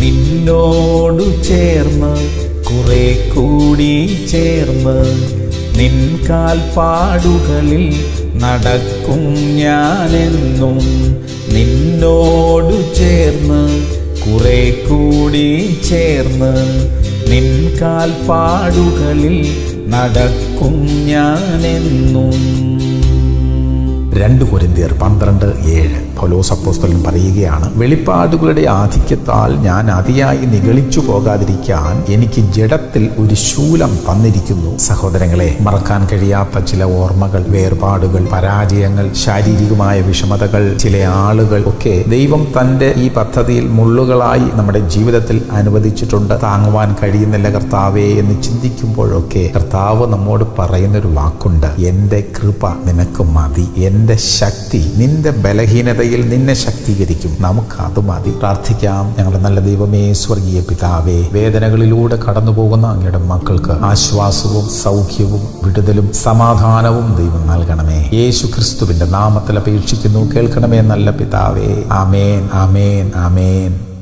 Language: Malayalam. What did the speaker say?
നിന്നോടു ചേർന്ന് കുറെ കൂടി ചേർന്ന് നിൻ കാൽപ്പാടുകളിൽ നടക്കും ഞാനെന്നും നിന്നോടു ചേർന്ന് കുറെ കൂടി ചേർന്ന് നിൻ കാൽപ്പാടുകളിൽ നടക്കും ഞാനെന്നും രണ്ട് കൊരിന്തിയർ പന്ത്രണ്ട് ഏഴ് പൗലോസ് അപ്പോസ്തലൻ പറയുകയാണ് വെളിപ്പാടുകളുടെ ആധിക്യത്താൽ ഞാൻ അതിയായി നിഗളിച്ചു പോകാതിരിക്കാൻ എനിക്ക് ജഡത്തിൽ ഒരു ശൂലം തന്നിരിക്കുന്നു സഹോദരങ്ങളെ മറക്കാൻ കഴിയാത്ത ചില ഓർമ്മകൾ വേർപാടുകൾ പരാജയങ്ങൾ ശാരീരികമായ വിഷമതകൾ ചില ആളുകൾ ഒക്കെ ദൈവം തന്റെ ഈ പദ്ധതിയിൽ മുള്ളുകളായി നമ്മുടെ ജീവിതത്തിൽ അനുവദിച്ചിട്ടുണ്ട് താങ്ങുവാൻ കഴിയുന്നില്ല കർത്താവേ എന്ന് ചിന്തിക്കുമ്പോഴൊക്കെ കർത്താവ് നമ്മോട് പറയുന്നൊരു വാക്കുണ്ട് എൻ്റെ കൃപ നിനക്ക് മതി എൻ്റെ ശക്തി നിന്റെ ബലഹീനതയിൽ നിന്നെ ശക്തീകരിക്കും നമുക്ക് അത് മതി പ്രാർത്ഥിക്കാം ഞങ്ങളുടെ നല്ല ദൈവമേ സ്വർഗീയ പിതാവേ വേദനകളിലൂടെ കടന്നു പോകുന്ന അങ്ങയുടെ മക്കൾക്ക് ആശ്വാസവും സൗഖ്യവും വിടുതലും സമാധാനവും ദൈവം നൽകണമേ യേശു ക്രിസ്തുവിന്റെ നാമത്തിൽ അപേക്ഷിക്കുന്നു കേൾക്കണമേ നല്ല പിതാവേ ആമേൻ ആമേൻ ആമേൻ